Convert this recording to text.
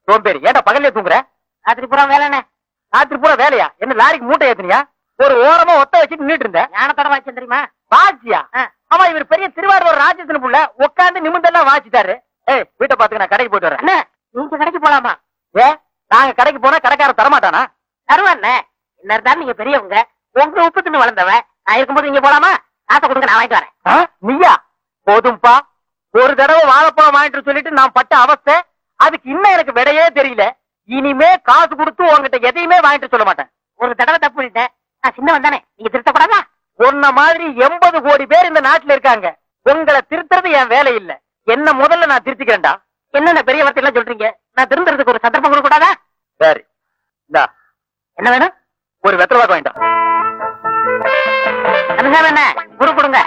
சோம்பேறி ஏன்டா பகல்ல தூங்குற ராத்திரி பூரா வேலைண்ணே ராத்திரி பூரா வேலையா என்ன லாரிக்கு மூட்டை ஏத்துனியா ஒரு ஓரமா ஒத்த வச்சுட்டு நின்னுட்டு இருந்த ஞானத்தோட வாய்ச்சேன் தெரியுமா வாச்சியா ஆ. ஆமா இவர் பெரிய திருவாரூர் ராஜேந்திரன் புள்ள உட்காந்து நிமிந்தெல்லாம் வாச்சிட்டாரு ஏய் வீட்டை பாத்துக்க நான் கடைக்கு போயிட்டு வரேன் அண்ணே நீங்க கடைக்கு போலாமா ஏ நாங்க கடைக்கு போனா கடைக்காரன் தரமாட்டானா தருவாண்ணே என்ன இருந்தாலும் நீங்க பெரியவங்க உங்க உப்பு தின்னு வளர்ந்தவன் நான் இருக்கும்போது நீங்க போலாமா காசை கொடுங்க நான் வாங்கிட்டு வரேன் ஆ? நீயா போதும்பா ஒரு தடவை வாழைப்பழம் வாங்கிட்டு சொல்லிட்டு நான் பட்ட அவஸ்தை அதுக்கு இன்னும் எனக்கு விடையே தெரியல இனிமே காசு கொடுத்து உங்ககிட்ட எதையுமே வாங்கிட்டு சொல்ல மாட்டேன் ஒரு தடவை தப்பு பண்ணிட்டேன் நான் சின்னவன் தானே நீங்க திருத்தக்கூடாதா உன்ன மாதிரி எண்பது கோடி பேர் இந்த நாட்டுல இருக்காங்க உங்களை திருத்துறது என் வேலை இல்ல என்ன முதல்ல நான் திருத்திக்கிறேன்டா என்னென்ன பெரிய வார்த்தை எல்லாம் சொல்றீங்க நான் திருந்துறதுக்கு ஒரு சந்தர்ப்பம் கொடுக்க கூடாதா சரி இந்தா என்ன வேணும் ஒரு வெத்தலை வாக்கு வாங்கிட்டா அதுதான் என்ன குரு கொடுங்க